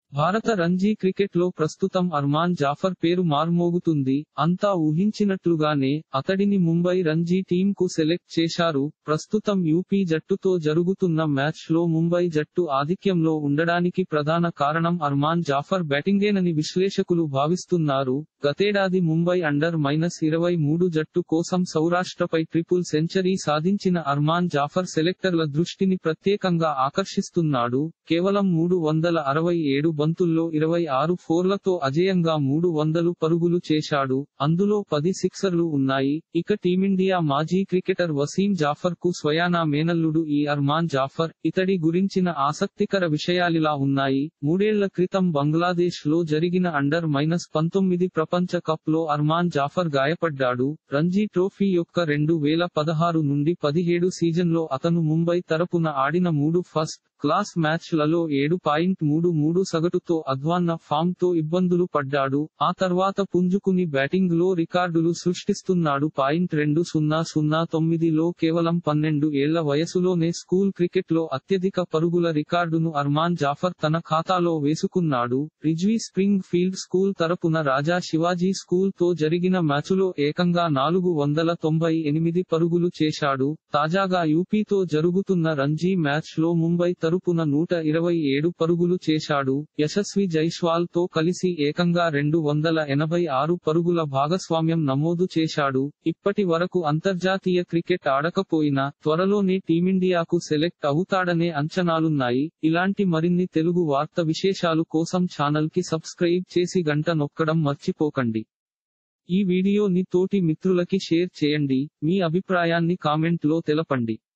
భారత రంజీ క్రికెట్ లో ప్రస్తుతం అర్మాన్ జాఫర్ పేరు మార్మోగుతుంది అంతా ఊహించినట్లుగానే అతడిని ముంబై రంజీ టీం కు సెలెక్ట్ చేశారు ప్రస్తుతం యూపీ జట్టుతో జరుగుతున్న మ్యాచ్ లో ముంబై జట్టు ఆధిక్యంలో ఉండడానికి ప్రధాన కారణం అర్మాన్ జాఫర్ బ్యాటింగేనని విశ్లేషకులు భావిస్తున్నారు గతేడాది ముంబై అండర్ మైనస్ ఇరవై మూడు జట్టు కోసం సౌరాష్ట్రపై ట్రిపుల్ సెంచరీ సాధించిన అర్మాన్ జాఫర్ సెలెక్టర్ల దృష్టిని ప్రత్యేకంగా ఆకర్షిస్తున్నాడు కేవలం మూడు వందల అరవై ఏడు బంతుల్లో ఇరవై ఆరు ఫోర్లతో అజేయంగా మూడు వందలు పరుగులు చేశాడు అందులో పది సిక్సర్లు ఉన్నాయి ఇక టీమిండియా మాజీ క్రికెటర్ వసీం జాఫర్ కు స్వయానా మేనల్లుడు ఈ అర్మాన్ జాఫర్ ఇతడి గురించిన ఆసక్తికర విషయాలిలా ఉన్నాయి మూడేళ్ల క్రితం బంగ్లాదేశ్ లో జరిగిన అండర్ మైనస్ పంతొమ్మిది ప్రపంచ కప్ లో అర్మాన్ జాఫర్ గాయపడ్డాడు రంజీ ట్రోఫీ యొక్క రెండు వేల పదహారు నుండి పదిహేడు సీజన్ లో అతను ముంబై తరపున ఆడిన మూడు ఫస్ట్ క్లాస్ మ్యాచ్ లలో ఏడు పాయింట్ మూడు మూడు సగటుతో అధ్వాన్న ఫామ్ తో ఇబ్బందులు పడ్డాడు ఆ తర్వాత పుంజుకుని బ్యాటింగ్ లో రికార్డులు సృష్టిస్తున్నాడు పాయింట్ రెండు సున్నా సున్నా తొమ్మిదిలో కేవలం పన్నెండు ఏళ్ల వయసులోనే స్కూల్ క్రికెట్ లో అత్యధిక పరుగుల రికార్డును అర్మాన్ జాఫర్ తన ఖాతాలో వేసుకున్నాడు రిజ్వీ స్ప్రింగ్ ఫీల్డ్ స్కూల్ తరపున రాజా శివాజీ స్కూల్ తో జరిగిన మ్యాచులో ఏకంగా నాలుగు వందల తొంభై ఎనిమిది పరుగులు చేశాడు తాజాగా యూపీతో జరుగుతున్న రంజీ మ్యాచ్ లో ముంబై తరపున నూట ఇరవై ఏడు పరుగులు చేశాడు యశస్వి జైస్వాల్ తో కలిసి ఏకంగా రెండు వందల ఎనభై ఆరు పరుగుల భాగస్వామ్యం నమోదు చేశాడు ఇప్పటి వరకు అంతర్జాతీయ క్రికెట్ ఆడకపోయినా త్వరలోనే టీమిండియాకు సెలెక్ట్ అవుతాడనే అంచనాలున్నాయి ఇలాంటి మరిన్ని తెలుగు వార్త విశేషాలు కోసం ఛానల్ కి సబ్స్క్రైబ్ చేసి గంట నొక్కడం మర్చిపోకండి ఈ వీడియోని తోటి మిత్రులకి షేర్ చేయండి మీ అభిప్రాయాన్ని కామెంట్ లో తెలపండి